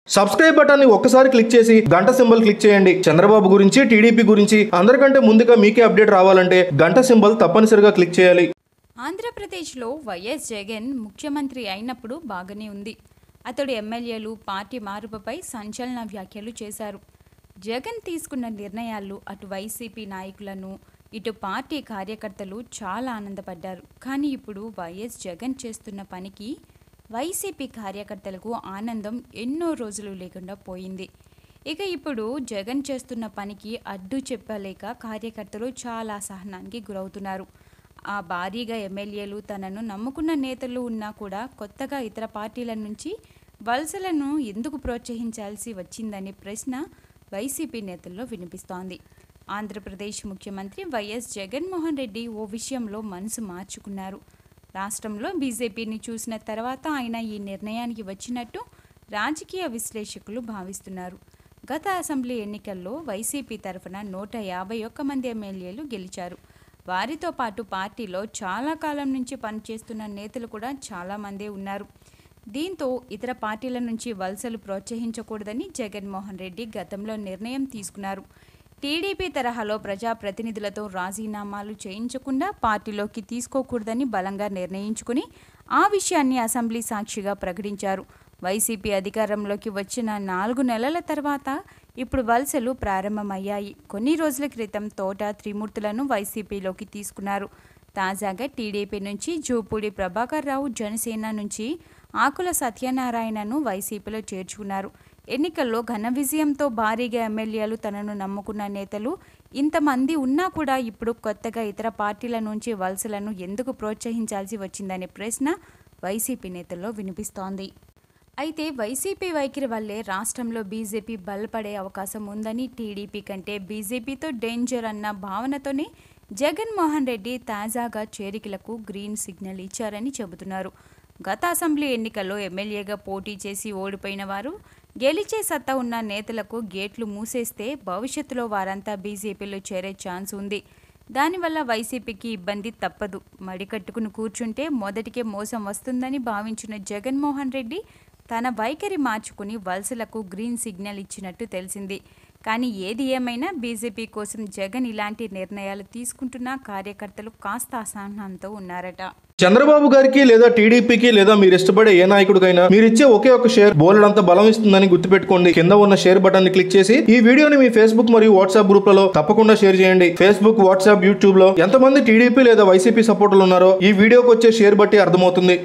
subscribe button ని ఒక్కసారి click చేసి గంట సింబల్ క్లిక్ చేయండి చంద్రబాబు గురించి టీడీపీ గురించి అందరికంటే ముందుగా మీకే అప్డేట్ రావాలంటే గంట సింబల్ తప్పనిసరిగా క్లిక్ చేయాలి ఆంధ్రప్రదేశ్లో వైఎస్ జగన్ ముఖ్యమంత్రి అయినప్పుడు బాగానే ఉంది అతడు ఎమ్మెల్యేలు పార్టీ మార్పుపై సంచలన వ్యాఖ్యలు చేశారు జగన్ తీసుకున్న నిర్ణయాలు అటు వైసీపీ నాయకులను ఇటు పార్టీ కార్యకర్తలు చాలా ఆనందపడ్డారు కానీ ఇప్పుడు వైఎస్ జగన్ చేస్తున్న పనికి వైసీపీ కార్యకర్తలకు ఆనందం ఎన్నో రోజులు లేకుండా పోయింది ఇక ఇప్పుడు జగన్ చేస్తున్న పనికి అడ్డు చెప్పలేక కార్యకర్తలు చాలా సహనానికి గురవుతున్నారు ఆ భారీగా ఎమ్మెల్యేలు తనను నమ్ముకున్న నేతలు ఉన్నా కూడా కొత్తగా ఇతర పార్టీల నుంచి వలసలను ఎందుకు ప్రోత్సహించాల్సి వచ్చిందనే ప్రశ్న వైసీపీ నేతల్లో వినిపిస్తోంది ఆంధ్రప్రదేశ్ ముఖ్యమంత్రి వైఎస్ జగన్మోహన్ రెడ్డి ఓ విషయంలో మనసు మార్చుకున్నారు రాష్ట్రంలో బీజేపీని చూసిన తర్వాత ఆయన ఈ నిర్ణయానికి వచ్చినట్టు రాజకీయ విశ్లేషకులు భావిస్తున్నారు గత అసెంబ్లీ ఎన్నికల్లో వైసీపీ తరఫున నూట యాభై ఒక్క మంది ఎమ్మెల్యేలు గెలిచారు వారితో పాటు పార్టీలో చాలా కాలం నుంచి పనిచేస్తున్న నేతలు కూడా చాలామందే ఉన్నారు దీంతో ఇతర పార్టీల నుంచి వలసలు ప్రోత్సహించకూడదని జగన్మోహన్ రెడ్డి గతంలో నిర్ణయం తీసుకున్నారు టీడీపీ తరహాలో ప్రజాప్రతినిధులతో రాజీనామాలు చేయించకుండా పార్టీలోకి తీసుకోకూడదని బలంగా నిర్ణయించుకుని ఆ విషయాన్ని అసెంబ్లీ సాక్షిగా ప్రకటించారు వైసీపీ అధికారంలోకి వచ్చిన నాలుగు నెలల తర్వాత ఇప్పుడు వలసలు ప్రారంభమయ్యాయి కొన్ని రోజుల క్రితం తోట త్రిమూర్తులను వైసీపీలోకి తీసుకున్నారు తాజాగా టీడీపీ నుంచి జూపూడి ప్రభాకర్ రావు జనసేన నుంచి ఆకుల సత్యనారాయణను వైసీపీలో చేర్చుకున్నారు ఎన్నికల్లో ఘన విజయంతో భారీగా ఎమ్మెల్యేలు తనను నమ్ముకున్న నేతలు ఇంతమంది ఉన్నా కూడా ఇప్పుడు కొత్తగా ఇతర పార్టీల నుంచి వలసలను ఎందుకు ప్రోత్సహించాల్సి వచ్చిందనే ప్రశ్న వైసీపీ నేతల్లో వినిపిస్తోంది అయితే వైసీపీ వైఖరి వల్లే రాష్ట్రంలో బీజేపీ బలపడే అవకాశం ఉందని టీడీపీ కంటే బీజేపీతో డేంజర్ అన్న భావనతోనే జగన్మోహన్ రెడ్డి తాజాగా చేరికలకు గ్రీన్ సిగ్నల్ ఇచ్చారని చెబుతున్నారు గత అసెంబ్లీ ఎన్నికల్లో ఎమ్మెల్యేగా పోటీ చేసి ఓడిపోయిన వారు గెలిచే సత్తా ఉన్న నేతలకు గేట్లు మూసేస్తే భవిష్యత్తులో వారంతా బీజేపీలో చేరే ఛాన్స్ ఉంది దానివల్ల వైసీపీకి ఇబ్బంది తప్పదు మడికట్టుకుని కూర్చుంటే మొదటికే మోసం వస్తుందని భావించిన జగన్మోహన్ రెడ్డి తన వైఖరి మార్చుకుని వలసలకు గ్రీన్ సిగ్నల్ ఇచ్చినట్టు తెలిసింది కానీ ఏది ఏమైనా బీజేపీ కోసం జగన్ ఇలాంటి నిర్ణయాలు తీసుకుంటున్న కార్యకర్తలు కాస్త అసహనంతో ఉన్నారట చంద్రబాబు గారికి లేదా టీడీపీకి లేదా మీరు ఇష్టపడే ఏ నాయకుడికైనా మీరు ఇచ్చే ఒకే ఒక షేర్ బోలెడంత బలం ఇస్తుందని గుర్తుపెట్టుకోండి కింద ఉన్న షేర్ బటన్ ని క్లిక్ చేసి ఈ వీడియోని మీ ఫేస్బుక్ మరియు వాట్సాప్ గ్రూప్లలో తప్పకుండా షేర్ చేయండి ఫేస్బుక్ వాట్సాప్ యూట్యూబ్ లో ఎంతమంది టీడీపీ లేదా వైసీపీ సపోర్టర్లు ఉన్నారో ఈ వీడియోకి వచ్చే షేర్ బట్టి అర్థమవుతుంది